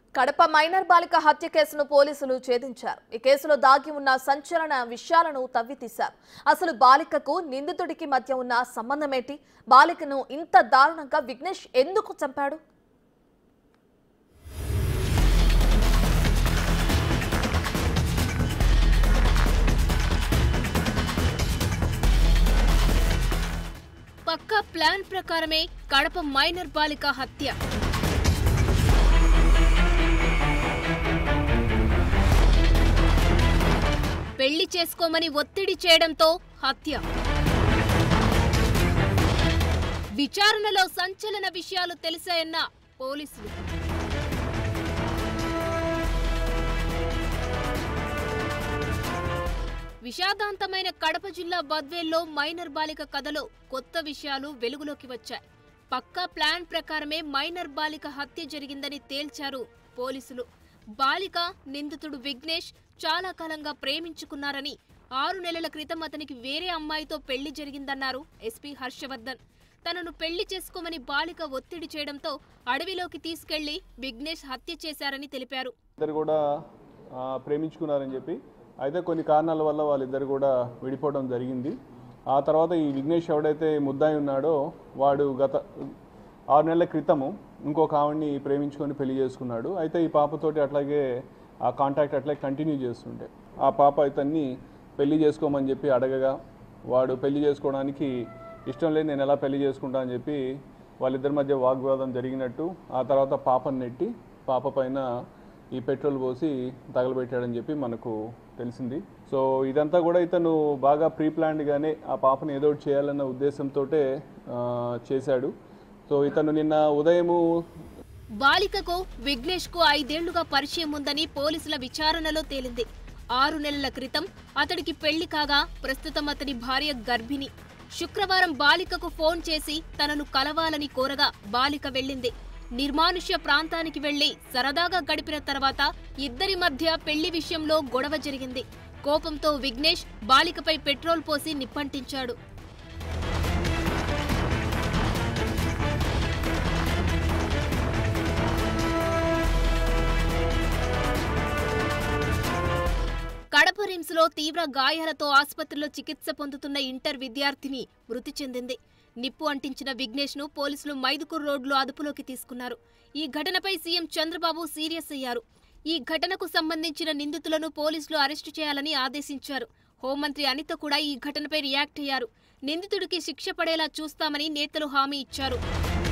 Kadapa minor బాలిక హత్య కేసును పోలీసులు ఛేదించారు ఈ కేసులో దాగి ఉన్న సంచలన విషయాలను తవ్వితీశారు అసలు బాలికకు నిందితుడికి మధ్య ఉన్న సంబంధమేంటి బాలికను ఇంత దారుణంగా విఘ్నేష్ ఎందుకు చంపాడు పక్కా ప్లాన్ ప్రకారమే కడప మైనర్ బాలిక హత్య పెళ్లి చేసుకోమని ఒత్తిడి చేయడంతో హత్య విచారణలో సంచలన విషయాలు తెలిసాయన్న పోలీసులు విషాదాంతమైన కడప జిల్లా బద్వేల్లో మైనర్ బాలిక కథలో కొత్త విషయాలు వెలుగులోకి వచ్చాయి పక్కా ప్లాన్ ప్రకారమే మైనర్ బాలిక హత్య జరిగిందని తేల్చారు పోలీసులు బాలిక నిందితుడు విఘ్నేష్ చాలా కాలంగా ప్రేమించుకున్నారని ఆరు నెలల క్రితం అతనికి వేరే అమ్మాయితో పెళ్లి జరిగిందన్నారు ఎస్పీ హర్షవర్ధన్ తనను పెళ్లి చేసుకోమని బాలిక ఒత్తిడి చేయడంతో అడవిలోకి తీసుకెళ్లి విఘ్నేష్ హత్య చేశారని తెలిపారు ఇద్దరు కూడా ఆ, ప్రేమించుకున్నారని చెప్పి అయితే కొన్ని కారణాల వల్ల వాళ్ళిద్దరు కూడా విడిపోవడం జరిగింది ఆ తర్వాత ఈ విఘ్నేష్ ఎవడైతే ముద్దాయి ఉన్నాడో వాడు గత ఆరు నెలల క్రితము ఇంకొక ఆవిడ్ని ప్రేమించుకొని పెళ్లి చేసుకున్నాడు అయితే ఈ పాపతోటి అట్లాగే ఆ కాంటాక్ట్ అట్లాగే కంటిన్యూ చేస్తుండే ఆ పాప ఇతన్ని పెళ్లి చేసుకోమని చెప్పి అడగగా వాడు పెళ్లి చేసుకోవడానికి ఇష్టం లేదు నేను ఎలా పెళ్లి చేసుకుంటా అని చెప్పి వాళ్ళిద్దరి మధ్య వాగ్వాదం జరిగినట్టు ఆ తర్వాత పాపను నెట్టి పాప పైన ఈ పెట్రోల్ పోసి తగలబెట్టాడని చెప్పి మనకు తెలిసింది సో ఇదంతా కూడా ఇతను బాగా ప్రీ ప్లాన్డ్గానే ఆ పాపను ఏదో ఒకటి చేయాలన్న ఉద్దేశంతో చేశాడు సో ఇతను నిన్న ఉదయము బాలికకు విఘ్నేష్ కు ఐదేళ్లుగా పరిచయం ఉందని పోలీసుల విచారణలో తేలింది ఆరు నెలల క్రితం అతడికి పెళ్లి కాగా ప్రస్తుతం అతని భార్య గర్భిణి శుక్రవారం బాలికకు ఫోన్ చేసి తనను కలవాలని కోరగా బాలిక వెళ్ళింది నిర్మానుష్య ప్రాంతానికి వెళ్లి సరదాగా గడిపిన తర్వాత ఇద్దరి మధ్య పెళ్లి విషయంలో గొడవ జరిగింది కోపంతో విఘ్నేష్ బాలికపై పెట్రోల్ పోసి నిప్పంటించాడు కడప రిమ్స్ లో తీవ్ర గాయాలతో ఆసుపత్రిలో చికిత్స పొందుతున్న ఇంటర్ విద్యార్థిని మృతి చెందింది నిప్పు అంటించిన విఘ్నేష్ ను పోలీసులు మైదుకూరు రోడ్లో అదుపులోకి తీసుకున్నారు ఈ ఘటనపై సీఎం చంద్రబాబు సీరియస్ అయ్యారు ఈ ఘటనకు సంబంధించిన నిందితులను పోలీసులు అరెస్టు చేయాలని ఆదేశించారు హోంమంత్రి అనిత కూడా ఈ ఘటనపై రియాక్ట్ అయ్యారు నిందితుడికి శిక్ష పడేలా చూస్తామని నేతలు హామీ ఇచ్చారు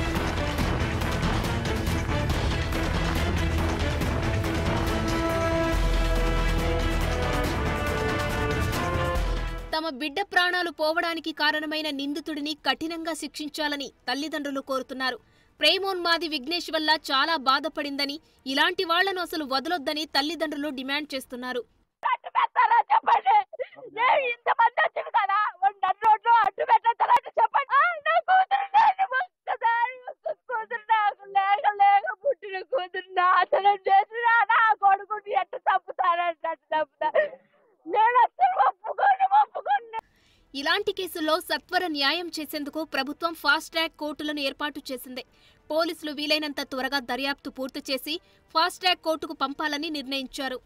తమ బిడ్డ ప్రాణాలు పోవడానికి కారణమైన నిందితుడిని కఠినంగా శిక్షించాలని తల్లిదండ్రులు కోరుతున్నారు ప్రేమోన్మాది విఘ్నేష్ వల్ల చాలా బాధపడిందని ఇలాంటి వాళ్లను అసలు వదలొద్దని తల్లిదండ్రులు డిమాండ్ చేస్తున్నారు అడ్డు పెట్టారా చెప్పండి నేను ఇంతమంది వచ్చింది కదా నన్ను రోడ్లు అడ్డు పెట్టారంటే చెప్పండి ఆ, నా కూతురు నేను ఒక్కసారి ఒక్క కూతురు నాకు లేక లేక పుట్టిన కూతురు నాశనం చేసిన నా కొడుకుని ఎట్ట తప్పుతారంటే అట్ట తప్పుతా నేను అసలు ఒప్పుకోను ఒప్పుకోను ఇలాంటి కేసుల్లో సత్వర న్యాయం చేసేందుకు ప్రభుత్వం ఫాస్ట్ ట్రాక్ కోర్టులను ఏర్పాటు చేసింది పోలీసులు వీలైనంత త్వరగా దర్యాప్తు పూర్తి చేసి ఫాస్ట్ ట్రాక్ కోర్టుకు పంపాలని నిర్ణయించారు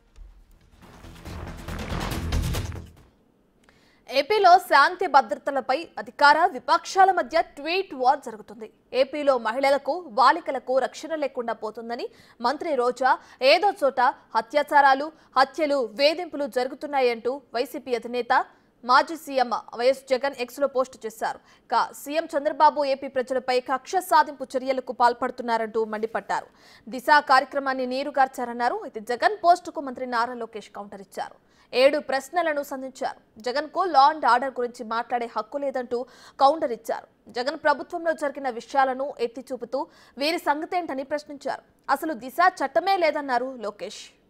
ఏపీలో శాంతి భద్రతలపై అధికార విపక్షాల మధ్య ట్వీట్ వార్ జరుగుతుంది ఏపీలో మహిళలకు బాలికలకు రక్షణ లేకుండా పోతుందని మంత్రి రోజా ఏదో చోట అత్యాచారాలు హత్యలు వేధింపులు జరుగుతున్నాయంటూ వైసీపీ అధినేత మాజీ సీఎం వైఎస్ జగన్ ఎక్స్ లో పోస్టు చేశారు కా సీఎం చంద్రబాబు ఏపీ ప్రజలపై కక్ష సాధింపు చర్యలకు పాల్పడుతున్నారంటూ మండిపడ్డారు దిశ కార్యక్రమాన్ని నీరుగార్చారన్నారు అయితే జగన్ పోస్టుకు మంత్రి నారా లోకేష్ కౌంటర్ ఇచ్చారు ఏడు ప్రశ్నలను సంధించారు జగన్ కు లా అండ్ ఆర్డర్ గురించి మాట్లాడే హక్కు లేదంటూ కౌంటర్ ఇచ్చారు జగన్ ప్రభుత్వంలో జరిగిన విషయాలను ఎత్తి చూపుతూ వీరి సంగతేంటని ప్రశ్నించారు అసలు దిశ చట్టమే లేదన్నారు లోకేష్